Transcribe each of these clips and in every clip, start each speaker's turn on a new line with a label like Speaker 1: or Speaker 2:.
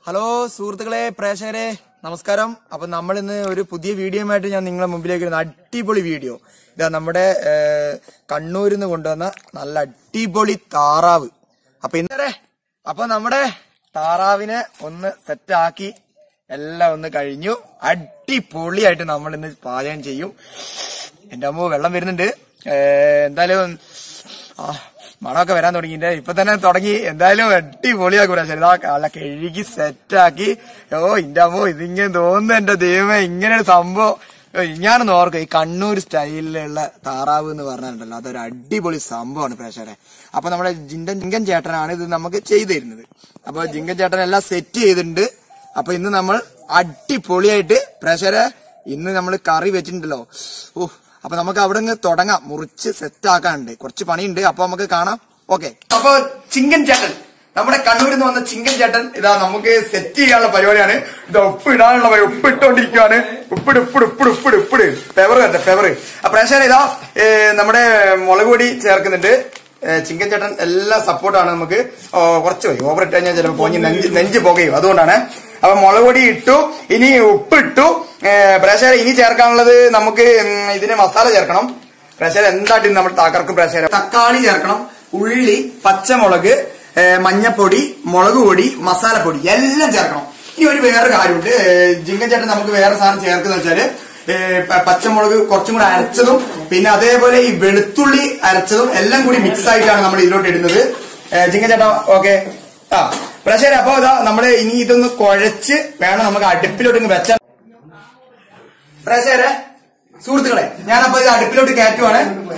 Speaker 1: Hello സുഹൃത്തുക്കളെ പ്രേക്ഷകരെ നമസ്കാരം അപ്പൊ നമ്മൾ ഇന്ന് ഒരു പുതിയ വീഡിയോയുമായിട്ട് ഞാൻ നിങ്ങളെ മുമ്പിലേക്ക് വരുന്ന അടിപൊളി വീഡിയോ ഇതാ നമ്മുടെ ഏഹ്, കണ്ണൂരിൽ നിന്ന് കൊണ്ടുവന്ന നല്ല അടിപൊളി താറാവ് അപ്പൊ ഇന്നലെ അപ്പൊ നമ്മുടെ താറാവിനെ ഒന്ന് സെറ്റാക്കി എല്ലാം ഒന്ന് കഴിഞ്ഞു അടിപൊളിയായിട്ട് നമ്മൾ ഇന്ന് പാചകം ചെയ്യും എന്റെ അമ്മ വെള്ളം വരുന്നുണ്ട് ഏഹ്, എന്തായാലും ആ മണമൊക്കെ വരാൻ തുടങ്ങിയിട്ട് ഇപ്പൊ തന്നെ തുടങ്ങി എന്തായാലും അടിപൊളിയാക്കും പ്രാവശ്യം ഇതാ നല്ല കഴുകി സെറ്റാക്കി ഓ ഇന്റെ അമ്മോ ഇതിങ്ങനെ തോന്നുന്നു എന്റെ ദൈവമേ ഇങ്ങനെ ഒരു സംഭവം ഓ, ഞാനൊന്ന് ഓർക്കും ഈ കണ്ണൂർ സ്റ്റൈലിലുള്ള താറാവ് എന്ന് പറഞ്ഞിട്ടുണ്ടല്ലോ അതൊരു അടിപൊളി സംഭവമാണ് പ്രേക്ഷകരെ അപ്പൊ നമ്മുടെ ജിങ്കൻ ജിങ്കൻ ചേട്ടനാണ് ഇത് നമുക്ക് ചെയ്തു തരുന്നത് അപ്പൊ ജിങ്കൻ ചേട്ടൻ എല്ലാം സെറ്റ് ചെയ്തിട്ടുണ്ട് അപ്പൊ ഇന്ന് നമ്മൾ അടിപൊളിയായിട്ട് പ്രേക്ഷകരെ ഇന്ന് നമ്മൾ കറി വെച്ചിട്ടുണ്ടല്ലോ ഓ അപ്പൊ നമുക്ക് അവിടെ നിന്ന് തുടങ്ങാം മുറിച്ച് സെറ്റ് ആക്കാനുണ്ട് കുറച്ച് പണിയുണ്ട് അപ്പൊ നമുക്ക് കാണാം ഓക്കെ അപ്പൊ ചിങ്കൻ ചേട്ടൻ നമ്മുടെ കണ്ണൂരിൽ നിന്ന് വന്ന ചിങ്കൻ ചേട്ടൻ ഇതാ നമുക്ക് സെറ്റ് ചെയ്യാനുള്ള പരിപാടിയാണ് ഇത് ഉപ്പ് ഇടാനുള്ള പരിപാടി ഉപ്പ് ഇട്ടോണ്ടിരിക്കുകയാണ് ഉപ്പിട് ഉപ്പിട് ഉപ്പിട് ഉപ്പിട് ഉപ്പിട് പെവർ കട്ടെ പെവർ അപ്പൊ പ്രേക്ഷകർ ഇതാ ഏ, നമ്മുടെ മുളക് പൊടി ചേർക്കുന്നുണ്ട് ഏ, ചിങ്കൻ ചേട്ടൻ എല്ലാ സപ്പോർട്ടാണ് നമുക്ക് ഓ, കുറച്ച് പോയി ഓവർ ഇട്ട് കഴിഞ്ഞാൽ ചിലപ്പോൾ പോഞ്ഞ് നെഞ്ച് നെഞ്ച് പുകയും അതുകൊണ്ടാണ് അപ്പൊ മുളക് പൊടി ഇട്ടു ഇനി ഉപ്പിട്ടു പ്രേക്ഷകർ ഇനി ചേർക്കാനുള്ളത് നമുക്ക് ഉം, ഇതിന് മസാല ചേർക്കണം പ്രേക്ഷകർ എന്തായിട്ട് നമ്മൾ തകർക്കും പ്രേക്ഷകർ തക്കാളി ചേർക്കണം ഉള്ളി പച്ചമുളക് ഏ, മഞ്ഞപ്പൊടി മുളക് പൊടി മസാലപ്പൊടി എല്ലാം ചേർക്കണം ഇനി ഒരു വേറെ കാര്യമുണ്ട് ഏ, ജിങ്കൻ ചേട്ടൻ നമുക്ക് വേറെ സാധനം ചേർക്കുന്ന വെച്ചാല് ഏ, പ- പച്ചമുളക് കുറച്ചും കൂടെ അരച്ചതും പിന്നെ അതേപോലെ ഈ വെളുത്തുള്ളി അരച്ചതും എല്ലാം കൂടി മിക്സ് ആയിട്ടാണ് നമ്മൾ ഇതിലോട്ട് ഇടുന്നത് ഏ, ജിങ്കൻ ചേട്ടാ ഓക്കെ ആ പ്രശ്നം അപ്പൊ ഇതാ നമ്മള് ഇനി ഇതൊന്ന് കുഴച്ച് വേണം നമുക്ക് അടുപ്പിലോട്ട് ഇങ്ങ് വെച്ചാൽ പ്രേക്ഷകരെ സുഹൃത്തുക്കളെ ഞാനപ്പോ ഇത് അടുപ്പിലോട്ട് കയറ്റുവാണ്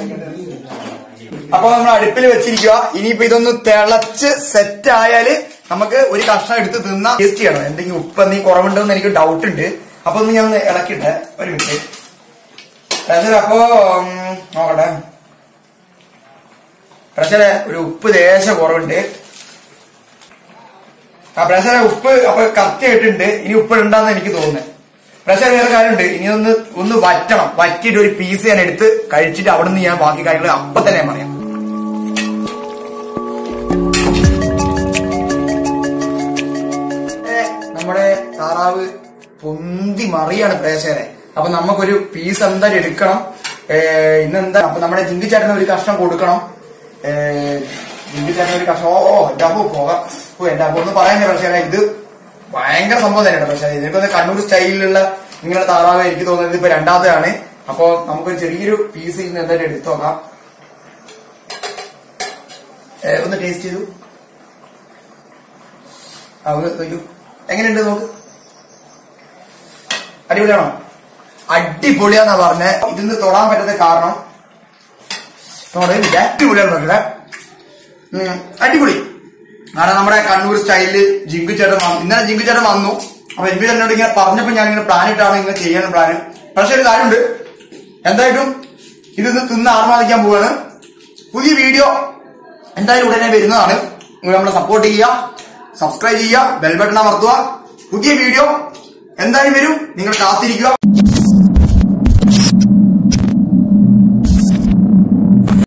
Speaker 1: അപ്പൊ നമ്മൾ അടുപ്പിൽ വെച്ചിരിക്കുക ഇനിയിപ്പോ ഇതൊന്ന് തിളച്ച് സെറ്റ് ആയാല് നമുക്ക് ഒരു കഷ്ണം എടുത്ത് തിന്നാ ടേസ്റ്റ് ചെയ്യണം എന്തെങ്കിലും ഉപ്പ് എന്തെങ്കിലും കുറവുണ്ടോ എന്ന് എനിക്ക് ഡൗട്ട് ഉണ്ട് അപ്പൊ ഒന്ന് ഞാൻ ഒന്ന് ഇളക്കിട്ടെ ഒരു മിനിറ്റ് പ്രേക്ഷകരെ അപ്പോ ഉം, നോക്കട്ടെ പ്രേക്ഷകരെ ഒരു ഉപ്പ് ലേശ കുറവുണ്ട് ആ പ്രേക്ഷകരെ ഉപ്പ് അപ്പൊ കറക്റ്റ് ആയിട്ടുണ്ട് ഇനി ഉപ്പ് ഉണ്ടാന്ന് എനിക്ക് തോന്നുന്നത് പ്രേക്ഷകർ വേറെ കാര്യമുണ്ട് ഇനി ഒന്ന് ഒന്ന് വറ്റണം വറ്റിയിട്ട് ഒരു പീസ് ഞാൻ എടുത്ത് കഴിച്ചിട്ട് അവിടെ നിന്ന് ഞാൻ ബാക്കി കാര്യങ്ങൾ അപ്പൊ തന്നെ ഞാൻ പറയാം ഏ, നമ്മുടെ താറാവ് പൊന്തി മറിയാണ് പ്രേക്ഷകരെ അപ്പൊ നമുക്കൊരു പീസ് എന്തായാലും എടുക്കണം ഏ, ഇന്നെന്താ അപ്പൊ നമ്മുടെ ജിങ്കി ചേട്ടന് ഒരു കഷ്ണം കൊടുക്കണം ഏ, ജിങ്കി ചേട്ടന് ഒരു കഷ്ണം ഓ ഓ, എന്റെ അമ്മ പോകാം ഓ എന്റെ അമ്മ ഒന്ന് പറയാൻ പ്രേക്ഷകരെ ഇത് ഭയങ്കര സംഭവം തന്നെയാണ് പക്ഷേ ഇതിനൊക്കെ കണ്ണൂർ സ്റ്റൈലിലുള്ള ഇങ്ങനെ താറാവ് എനിക്ക് തോന്നുന്നത് ഇപ്പൊ രണ്ടാമതാണ് അപ്പൊ നമുക്കൊരു ചെറിയൊരു പീസ് ഇന്ന് എന്തായാലും എടുത്തു നോക്കാം ഏ, ഒന്ന് ടേസ്റ്റ് ചെയ്തു ആ, ഒന്ന് നോക്കൂ. എങ്ങനെയുണ്ട് നോക്ക് അടിപൊളിയാണോ അടിപൊളിയാന്നാ പറഞ്ഞേ ഇതിന്ന് തൊടാൻ പറ്റാത്ത കാരണം തൊടയില്ല അടിപൊളിയാണ് നോക്കട്ടെ ഉം, അടിപൊളി കാരണം നമ്മുടെ കണ്ണൂർ സ്റ്റൈലില് ജിങ്കു ചേട്ടൻ വന്നു ഇന്നലെ ജിങ്കു ചേട്ടൻ വന്നു അപ്പൊ ജിങ്കു ചേട്ടനോട് ഇങ്ങനെ പറഞ്ഞപ്പോ ഞാൻ ഇങ്ങനെ പ്ലാൻ ഇട്ടാണ് ഇങ്ങനെ ചെയ്യാൻ പ്ലാന് പക്ഷെ ഒരു കാര്യമുണ്ട് എന്തായിട്ടും ഇതിന്ന് തിന്ന് ആർമാദിക്കാൻ പോവാണ് പുതിയ വീഡിയോ എന്തായാലും ഉടനെ വരുന്നതാണ് നിങ്ങൾ നമ്മളെ സപ്പോർട്ട് ചെയ്യുക സബ്സ്ക്രൈബ് ചെയ്യുക ബെൽ ബട്ടൺ അമർത്തുക പുതിയ വീഡിയോ എന്തായാലും വരും നിങ്ങൾ കാത്തിരിക്കുക